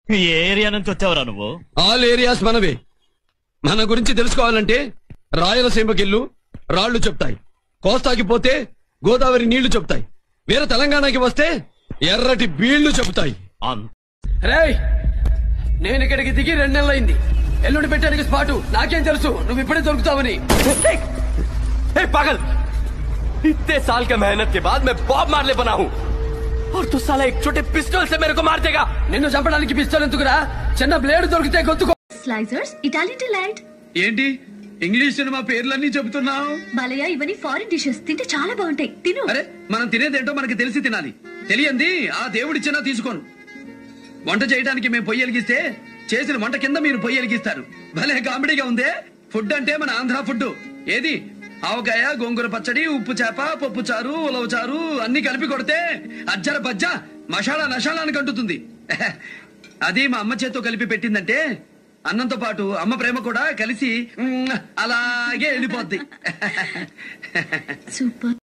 ఏ area నుంచి వచ్చావురా నువ్వు all areas మనవే మన గురించి తెలుసుకోవాలంటే రాయలసీమకెళ్ళు రాళ్లు చెప్తాయి కోస్తాకి పోతే గోదావరి నీళ్లు చెప్తాయి వేరే తెలంగాణకి వస్తే ఎర్రటి బీళ్లు చెబుతాయి అంత రేయ్ నేను ఇక్కడికి దిగి రెండు నెలలైంది ఎల్లుండి పెట్టడానికి స్పాటు నాకేం తెలుసు నువ్వు ఇప్పుడే దొరుకుతావని हे पागल इतने साल के मेहनत के बाद मैं बॉब मारले बना हूँ और तू साला एक छोटे पिस्टल से मेरे को मार देगा నిన్ను చంపడానికి పిస్తోల్ ఎందుకురా చిన్న బ్లేడ్ దొరికితే గొంతుకో స్లైసర్స్ ఇటాలియన్ డిలైట్ ఏంటి ఇంగ్లీష్ సినిమా పేర్లన్నీ చెబుతున్నావు బాలయ్య ఇవన్నీ ఫారిన్ డిషెస్ తింటే చాలా బాగుంటాయి తిను అరే మనం తినేదేంటో మనకి తెలిసి తినాలి తెలియంది ఆ దేవుడిచ్చినా తీసుకోను వంట చేయడానికి మేము పొయ్యి వెలిగిస్తే చేసిన వంట కింద మీరు పొయ్యి వెలిగిస్తారు భలే కామెడీగా ఉందే ఫుడ్ అంటే మన ఆంధ్ర ఫుడ్ ఏది ఆవకాయ గోంగూర పచ్చడి ఉప్పు చేప పప్పు చారు ఉలవ చారు అన్ని కలిపి కొడితే అజ్జర బజ్జ మషాలా నషాలానికి అంటుతుంది అది మా అమ్మ చేత్తో కలిపి పెట్టిందంటే అన్నంతో పాటు అమ్మ ప్రేమ కూడా కలిసి మ్మ్, అలాగే వెళ్ళిపోద్ది సూపర్